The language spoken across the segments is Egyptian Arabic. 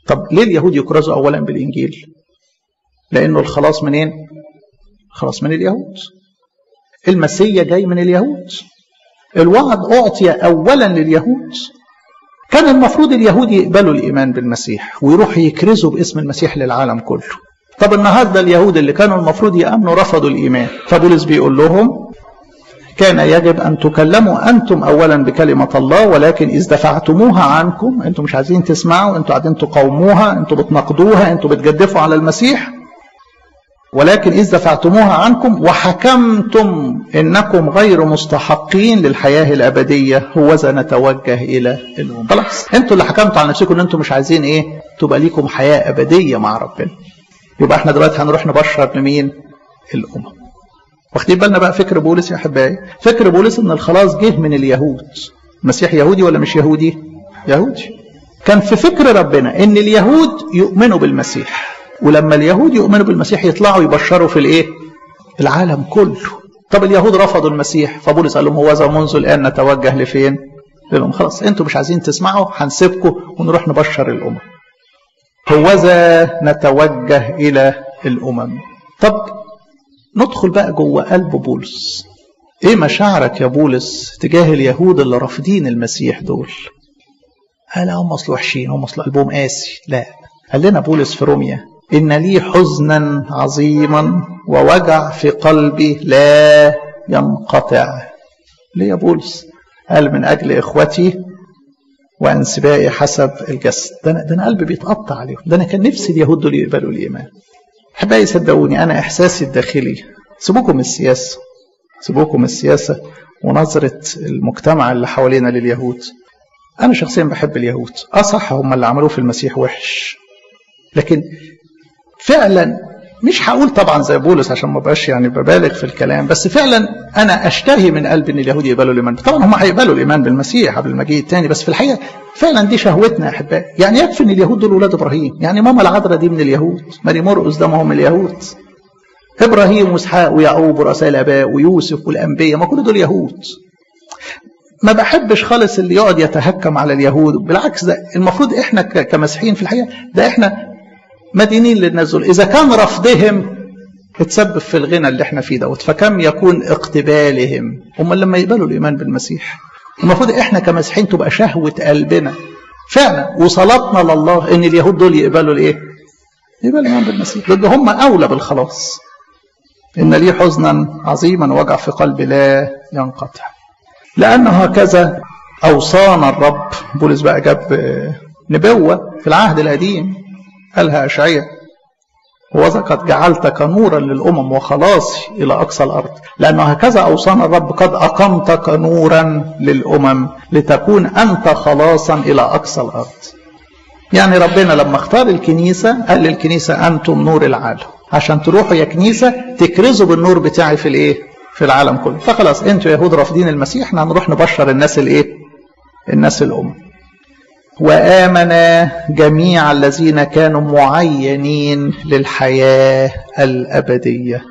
طب ليه اليهود يكرزوا اولا بالانجيل لانه الخلاص منين خلاص من اليهود المسيا جاي من اليهود الوعد اعطي اولا لليهود كان المفروض اليهود يقبلوا الايمان بالمسيح ويروحوا يكرزوا باسم المسيح للعالم كله طب النهارده اليهود اللي كانوا المفروض يامنوا رفضوا الايمان فبولس بيقول لهم كان يجب ان تكلموا انتم اولا بكلمه الله ولكن اذ دفعتموها عنكم انتم مش عايزين تسمعوا انتم قاعدين تقاوموها انتم بتناقضوها انتم بتجدفوا على المسيح ولكن إذ دفعتموها عنكم وحكمتم إنكم غير مستحقين للحياة الأبدية هوذا نتوجه إلى الأمم خلاص أنتوا اللي حكمتوا على نفسكم إن أنتم مش عايزين إيه تبقى ليكم حياة أبدية مع ربنا يبقى إحنا دلوقتي هنروح نبشر لمين الأمم واخدين بالنا بقى فكر بولس يا أحبائي فكر بولس إن الخلاص جه من اليهود المسيح يهودي ولا مش يهودي يهودي كان في فكر ربنا إن اليهود يؤمنوا بالمسيح ولما اليهود يؤمنوا بالمسيح يطلعوا يبشروا في الايه؟ العالم كله. طب اليهود رفضوا المسيح فبولس قال لهم هو منذ الان نتوجه لفين؟ للأمم خلاص انتوا مش عايزين تسمعوا هنسيبكم ونروح نبشر الامم. هوذا نتوجه الى الامم. طب ندخل بقى جوه قلب بولس. ايه مشاعرك يا بولس تجاه اليهود اللي رافضين المسيح دول؟ قال هم اصل وحشين هم اصل قلبهم قاسي لا قال لنا بولس في روميا إن لي حزنا عظيما ووجع في قلبي لا ينقطع ليه يا بولس قال من أجل إخوتي وانسبائي حسب الجسد ده أنا, ده أنا قلبي بيتقطع عليهم ده أنا كان نفسي اليهود دول يقبلوا الإيمان أحبائي صدقوني أنا إحساسي الداخلي سيبوكم السياسة سيبوكم السياسة ونظرة المجتمع اللي حوالينا لليهود أنا شخصيا بحب اليهود أصح هم اللي عملوه في المسيح وحش لكن فعلا مش هقول طبعا زي بولس عشان ما بقاش يعني ببالغ في الكلام بس فعلا انا اشتهي من قلبي ان اليهود يقبلوا الايمان طبعا هم هيقبلوا الايمان بالمسيح قبل المجيء الثاني بس في الحقيقه فعلا دي شهوتنا يا احبائي يعني يكفي ان اليهود دول ولاد ابراهيم يعني ماما العذراء دي من اليهود ماري مرقس ده ما هم اليهود ابراهيم واسحاق ويعقوب ورؤساء الاباء ويوسف والانبياء ما كل دول يهود ما بحبش خالص اللي يقعد يتهكم على اليهود بالعكس ده المفروض احنا كمسيحيين في الحقيقه ده احنا مدينين للناس دول اذا كان رفضهم اتسبب في الغنى اللي احنا فيه دوت فكم يكون اقتبالهم هم لما يقبلوا الايمان بالمسيح المفروض احنا كمسيحيين تبقى شهوه قلبنا فعلا وصلاتنا لله ان اليهود دول يقبلوا الايه؟ يقبلوا الايمان بالمسيح لان هم اولى بالخلاص ان لي حزنا عظيما وجع في قلبي لا ينقطع لأن هكذا أوصانا الرب بولس بقى جاب نبوة في العهد القديم قالها أشعية وذا قد جعلتك نورا للأمم وخلاصي إلى أقصى الأرض لأن هكذا أوصانا الرب قد أقمتك نورا للأمم لتكون أنت خلاصا إلى أقصى الأرض يعني ربنا لما اختار الكنيسة قال للكنيسة أنتم نور العالم عشان تروحوا يا كنيسة تكرزوا بالنور بتاعي في الإيه في العالم كله فخلاص انتوا يهود رافضين المسيح احنا هنروح نبشر الناس الايه الناس الام وامن جميع الذين كانوا معينين للحياه الابديه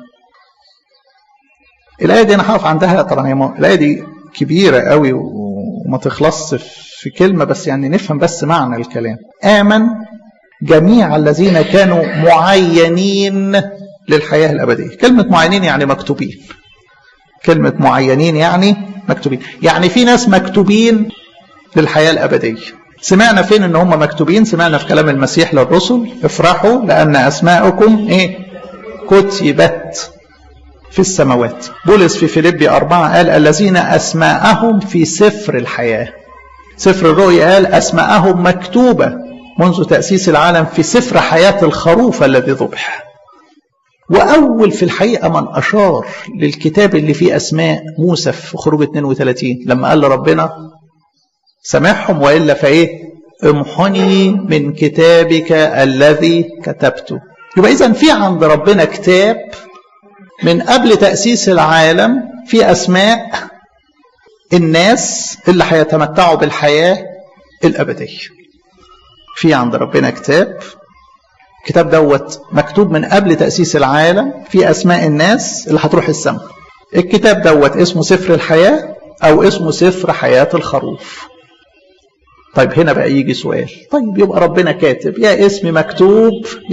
الايه دي انا هقف عندها طبعا هي الايه دي كبيره قوي وما تخلصش في كلمه بس يعني نفهم بس معنى الكلام امن جميع الذين كانوا معينين للحياه الابديه كلمه معينين يعني مكتوبين كلمة معينين يعني مكتوبين يعني في ناس مكتوبين للحياة الأبدية سمعنا فين ان هم مكتوبين سمعنا في كلام المسيح للرسل افرحوا لأن أسماءكم ايه كتبت في السماوات بولس في فيليبي أربعة قال الذين أسماءهم في سفر الحياة سفر الرؤيا قال أسماءهم مكتوبة منذ تأسيس العالم في سفر حياة الخروف الذي ذبح وأول في الحقيقة من أشار للكتاب اللي فيه أسماء موسى في خروج 32 لما قال لربنا سامحهم وإلا فإيه امحني من كتابك الذي كتبته يبقى إذا في عند ربنا كتاب من قبل تأسيس العالم في أسماء الناس اللي هيتمتعوا بالحياة الأبدية في عند ربنا كتاب الكتاب دوت مكتوب من قبل تأسيس العالم في أسماء الناس اللي هتروح السماء الكتاب دوت اسمه سفر الحياة أو اسمه سفر حياة الخروف طيب هنا بقى يجي سؤال طيب يبقى ربنا كاتب يا اسم مكتوب